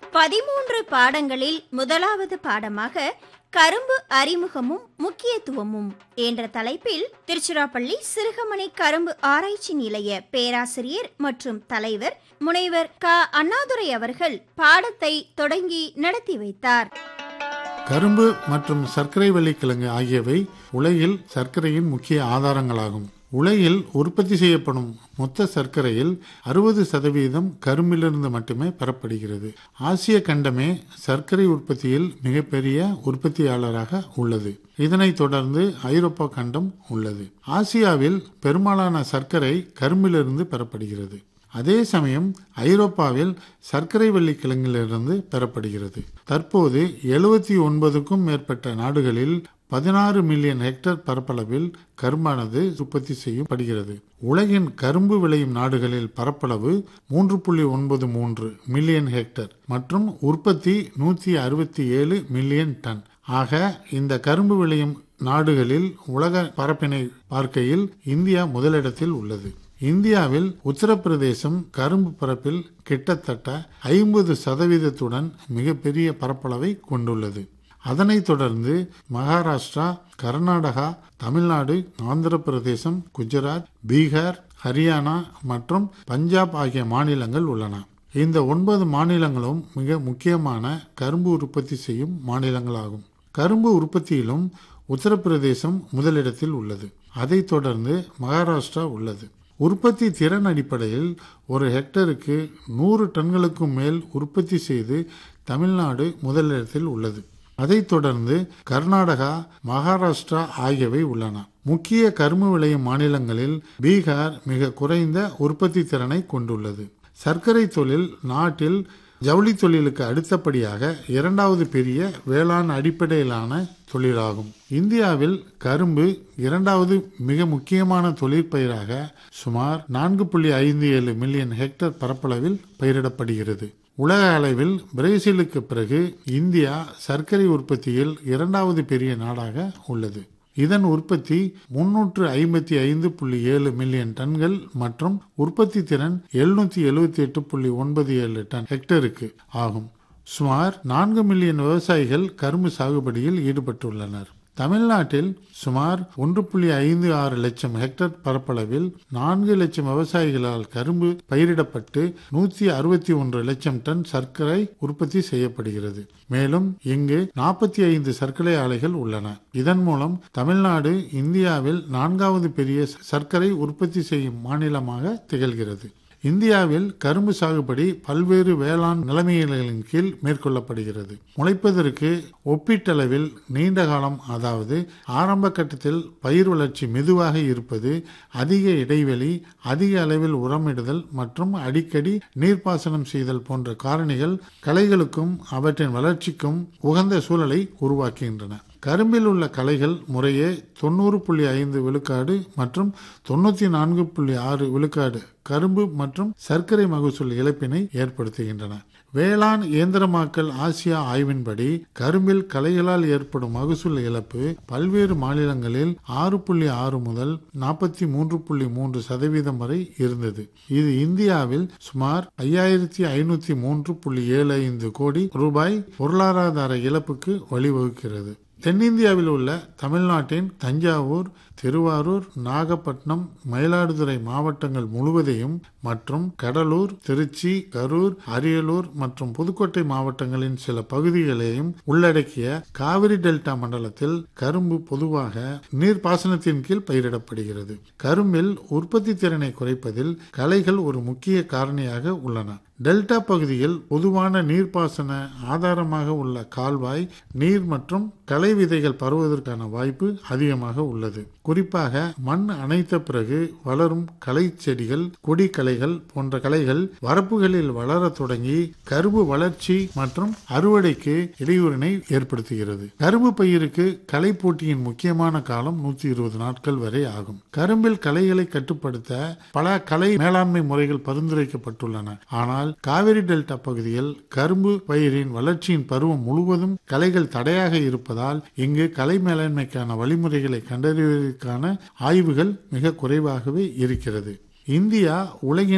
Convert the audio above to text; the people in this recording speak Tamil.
பதிமூன்று பாடங்களில் முதலாவது பாடமாக கரும்பு அறிமுகமும் முக்கியத்துவமும் என்ற தலைப்பில் திருச்சிராப்பள்ளி சிறுகமணி கரும்பு ஆராய்ச்சி நிலைய பேராசிரியர் மற்றும் தலைவர் முனைவர் க அண்ணாதுரை அவர்கள் பாடத்தை தொடங்கி நடத்தி வைத்தார் கரும்பு மற்றும் சர்க்கரை வள்ளிக்கிழங்கு ஆகியவை உலகில் சர்க்கரையின் முக்கிய ஆதாரங்களாகும் உலகில் உற்பத்தி செய்யப்படும் மொத்த சர்க்கரையில் அறுபது சதவீதம் கரும்பிலிருந்து மட்டுமே பெறப்படுகிறது ஆசிய கண்டமே சர்க்கரை உற்பத்தியில் மிகப்பெரிய உற்பத்தியாளராக உள்ளது இதனைத் தொடர்ந்து ஐரோப்பா கண்டம் உள்ளது ஆசியாவில் பெரும்பாலான சர்க்கரை கரும்பிலிருந்து பெறப்படுகிறது அதே சமயம் ஐரோப்பாவில் சர்க்கரை வள்ளி கிழங்கிலிருந்து பெறப்படுகிறது தற்போது எழுபத்தி ஒன்பதுக்கும் மேற்பட்ட நாடுகளில் பதினாறு மில்லியன் ஹெக்டேர் பரப்பளவில் கரும்பானது உற்பத்தி செய்யப்படுகிறது உலகின் கரும்பு விளையும் நாடுகளில் பரப்பளவு மூன்று புள்ளி ஒன்பது மூன்று மில்லியன் ஹெக்டேர் மற்றும் உற்பத்தி நூற்றி அறுபத்தி ஏழு மில்லியன் டன் ஆக இந்த கரும்பு விளையும் நாடுகளில் உலக பரப்பினை பார்க்கையில் இந்தியா முதலிடத்தில் உள்ளது இந்தியாவில் உத்தரப்பிரதேசம் கரும்பு பரப்பில் கிட்டத்தட்ட ஐம்பது சதவீதத்துடன் மிகப்பெரிய பரப்பளவை கொண்டுள்ளது அதனைத் தொடர்ந்து மகாராஷ்டிரா கர்நாடகா தமிழ்நாடு ஆந்திர பிரதேசம் குஜராத் பீகார் ஹரியானா மற்றும் பஞ்சாப் ஆகிய மாநிலங்கள் உள்ளன இந்த ஒன்பது மாநிலங்களும் மிக முக்கியமான கரும்பு உற்பத்தி செய்யும் மாநிலங்களாகும் கரும்பு உற்பத்தியிலும் உத்தரப்பிரதேசம் முதலிடத்தில் உள்ளது அதைத் தொடர்ந்து மகாராஷ்டிரா உள்ளது உற்பத்தி திறன் அடிப்படையில் ஒரு ஹெக்டருக்கு நூறு டன்களுக்கும் மேல் உற்பத்தி செய்து தமிழ்நாடு முதலிடத்தில் உள்ளது அதைத் தொடர்ந்து கர்நாடகா மகாராஷ்டிரா ஆகியவை உள்ளன முக்கிய கரும்பு விளையும் மாநிலங்களில் பீகார் மிக குறைந்த உற்பத்தி திறனை கொண்டுள்ளது சர்க்கரை தொழில் நாட்டில் ஜவுளி தொழிலுக்கு அடுத்தபடியாக இரண்டாவது பெரிய வேளாண் அடிப்படையிலான தொழிலாகும் இந்தியாவில் கரும்பு இரண்டாவது மிக முக்கியமான தொழிற்பயிராக சுமார் நான்கு புள்ளி ஐந்து ஏழு மில்லியன் ஹெக்டேர் பரப்பளவில் பயிரிடப்படுகிறது உலக அளவில் பிரேசிலுக்கு பிறகு இந்தியா சர்க்கரை உற்பத்தியில் இரண்டாவது பெரிய நாடாக உள்ளது இதன் உற்பத்தி முன்னூற்று ஐம்பத்தி ஐந்து புள்ளி ஏழு மில்லியன் டன்கள் மற்றும் உற்பத்தி திறன் எழுநூத்தி எழுபத்தி எட்டு புள்ளி ஒன்பது ஏழு டன் ஹெக்டருக்கு ஆகும் சுமார் நான்கு மில்லியன் விவசாயிகள் கரும்பு சாகுபடியில் ஈடுபட்டுள்ளனர் தமிழ்நாட்டில் சுமார் ஒன்று புள்ளி ஐந்து ஆறு லட்சம் ஹெக்டேர் பரப்பளவில் நான்கு லட்சம் விவசாயிகளால் கரும்பு பயிரிடப்பட்டு நூற்றி அறுபத்தி ஒன்று லட்சம் டன் சர்க்கரை உற்பத்தி செய்யப்படுகிறது மேலும் இங்கு நாற்பத்தி ஐந்து சர்க்கரை ஆலைகள் உள்ளன இதன் மூலம் தமிழ்நாடு இந்தியாவில் நான்காவது பெரிய சர்க்கரை உற்பத்தி செய்யும் மாநிலமாக திகழ்கிறது இந்தியாவில் கரும்பு சாகுபடி பல்வேறு வேளாண் நிலைமைகளின் கீழ் மேற்கொள்ளப்படுகிறது முளைப்பதற்கு ஒப்பீட்டளவில் நீண்ட காலம் அதாவது ஆரம்ப கட்டத்தில் பயிர் வளர்ச்சி மெதுவாக இருப்பது அதிக இடைவெளி அதிக அளவில் உரமிடுதல் மற்றும் அடிக்கடி நீர்ப்பாசனம் செய்தல் போன்ற காரணிகள் களைகளுக்கும் அவற்றின் வளர்ச்சிக்கும் உகந்த சூழலை உருவாக்குகின்றன கரும்பில் உள்ள களைகள் முறையே தொண்ணூறு புள்ளி ஐந்து விழுக்காடு மற்றும் தொண்ணூற்றி நான்கு புள்ளி ஆறு விழுக்காடு கரும்பு மற்றும் சர்க்கரை மகசூல் இழப்பினை ஏற்படுத்துகின்றன வேளாண் இயந்திரமாக்கல் ஆசியா ஆய்வின்படி கரும்பில் களைகளால் ஏற்படும் மகசூல் இழப்பு பல்வேறு மாநிலங்களில் ஆறு புள்ளி ஆறு முதல் நாற்பத்தி மூன்று புள்ளி மூன்று சதவீதம் வரை இருந்தது இது இந்தியாவில் சுமார் ஐயாயிரத்தி ஐநூத்தி மூன்று புள்ளி ஏழு ஐந்து கோடி ரூபாய் பொருளாதார இழப்புக்கு வழிவகுக்கிறது தென்னிந்தியாவில் உள்ள தமிழ்நாட்டின் தஞ்சாவூர் திருவாரூர் நாகப்பட்டினம் மயிலாடுதுறை மாவட்டங்கள் முழுவதையும் மற்றும் கடலூர் திருச்சி கரூர் அரியலூர் மற்றும் புதுக்கோட்டை மாவட்டங்களின் சில பகுதிகளையும் உள்ளடக்கிய காவிரி டெல்டா மண்டலத்தில் கரும்பு பொதுவாக நீர்ப்பாசனத்தின் கீழ் பயிரிடப்படுகிறது கரும்பில் உற்பத்தி திறனை குறைப்பதில் களைகள் ஒரு முக்கிய காரணியாக உள்ளன டெல்டா பகுதியில் பொதுவான நீர்ப்பாசன ஆதாரமாக உள்ள கால்வாய் நீர் மற்றும் களை விதைகள் பரவுவதற்கான வாய்ப்பு அதிகமாக உள்ளது குறிப்பாக மண் அணைத்த பிறகு வளரும் களை செடிகள் கொடி களைகள் போன்ற களைகள் வரப்புகளில் வளர தொடங்கி கரும்பு வளர்ச்சி மற்றும் அறுவடைக்கு இடையூறினை ஏற்படுத்துகிறது கரும்பு பயிருக்கு களை போட்டியின் முக்கியமான காலம் நூற்றி இருபது நாட்கள் வரை ஆகும் கரும்பில் களைகளை கட்டுப்படுத்த பல களை மேலாண்மை முறைகள் பரிந்துரைக்கப்பட்டுள்ளன ஆனால் காவிரி டெல்டா பகுதியில் கரும்பு பயிரின் வளர்ச்சியின் பருவம் முழுவதும் களைகள் தடையாக இருப்பதால் இங்கு கலை மேலாண்மைக்கான வழிமுறைகளை கண்டறிவதற்கான ஆய்வுகள் மிக குறைவாகவே இருக்கிறது இந்தியா உலகின்